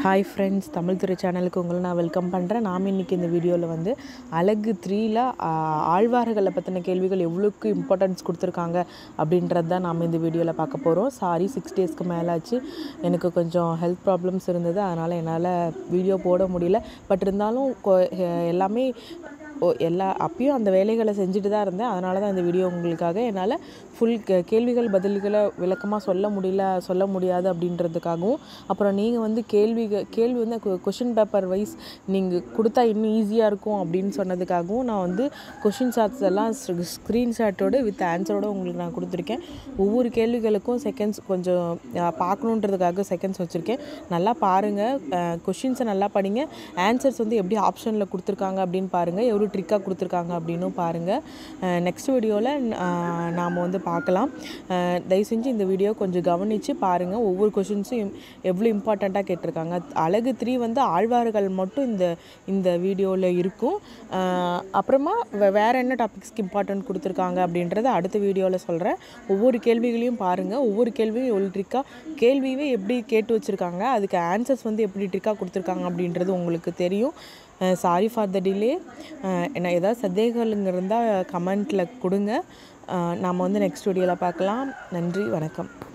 hi friends Tamil துறை சேனலுக்கு உங்களை நான் வெல்கம் பண்ணுறேன் நாம் இன்றைக்கி இந்த வீடியோவில் வந்து அழகு த்ரீல ஆழ்வார்களை பற்றின கேள்விகள் எவ்வளோக்கு இம்பார்ட்டன்ஸ் கொடுத்துருக்காங்க அப்படின்றது தான் நாம் இந்த வீடியோவில் பார்க்க போகிறோம் சாரி சிக்ஸ் டேஸ்க்கு மேலே ஆச்சு எனக்கு கொஞ்சம் ஹெல்த் ப்ராப்ளம்ஸ் இருந்தது அதனால் என்னால் வீடியோ போட முடியல பட் இருந்தாலும் கொ- எ- எல்லாமே ஓ எல்லா அப்பயும் அந்த வேலைகளை செஞ்சுட்டு தான் இருந்தேன் அதனால தான் இந்த வீடியோ உங்களுக்காக என்னால் ஃபுல் கேள்விகள் பதில்களை விளக்கமாக சொல்ல முடியல சொல்ல முடியாது அப்படின்றதுக்காகவும் அப்புறம் நீங்கள் வந்து கேள்விகள் கேள்வி வந்து கொஷின் பேப்பர் வைஸ் நீங்கள் கொடுத்தா இன்னும் ஈஸியாக இருக்கும் அப்படின்னு சொன்னதுக்காகவும் நான் வந்து கொஷின் ஷாட்ஸ் எல்லாம் ஸ்க்ரீன்ஷாட்டோடு வித் ஆன்சரோடு உங்களுக்கு நான் கொடுத்துருக்கேன் ஒவ்வொரு கேள்விகளுக்கும் செகண்ட்ஸ் கொஞ்சம் அஹ், பார்க்கணுன்றதுக்காக செகண்ட்ஸ் வச்சுருக்கேன் நல்லா பாருங்கள் கொஷின்ஸை நல்லா படிங்க ஆன்சர்ஸ் வந்து எப்படி ஆப்ஷனில் கொடுத்துருக்காங்க அப்படின்னு பாருங்கள் எவ்வளோ ட்ரிக்காக கொடுத்துருக்காங்க அப்படின்னும் பாருங்கள் நெக்ஸ்ட் வீடியோவில் நாம் வந்து பார்க்கலாம் அஹ், தயவு செஞ்சு இந்த வீடியோ கொஞ்சம் கவனித்து பாருங்கள் ஒவ்வொரு கொஷின்ஸும் எவ்வளோ இம்பார்ட்டண்ட்டாக கேட்டிருக்காங்க அழகு த்ரீ வந்து ஆழ்வார்கள் மட்டும் இந்த இந்த வீடியோவில் இருக்கும் அஹ், அப்புறமா வே- வேறு என்ன டாபிக்ஸ்க்கு இம்பார்ட்டன்ட் கொடுத்துருக்காங்க அப்படின்றத அடுத்த வீடியோவில் சொல்கிறேன் ஒவ்வொரு கேள்விகளையும் பாருங்கள் ஒவ்வொரு கேள்வியும் எவ்வளோ ட்ரிக்காக கேள்வியே எப்படி கேட்டு வச்சுருக்காங்க அதுக்கு ஆன்சர்ஸ் வந்து எப்படி ட்ரிக்காக கொடுத்துருக்காங்க அப்படின்றது உங்களுக்கு தெரியும் சாரி ஃபார் த டிலே என்ன ஏதாவது சந்தேகங்கள் இருந்தால் கமெண்ட்டில் கொடுங்க நாம் வந்து நெக்ஸ்ட் வீடியோவில் பார்க்கலாம் நன்றி வணக்கம்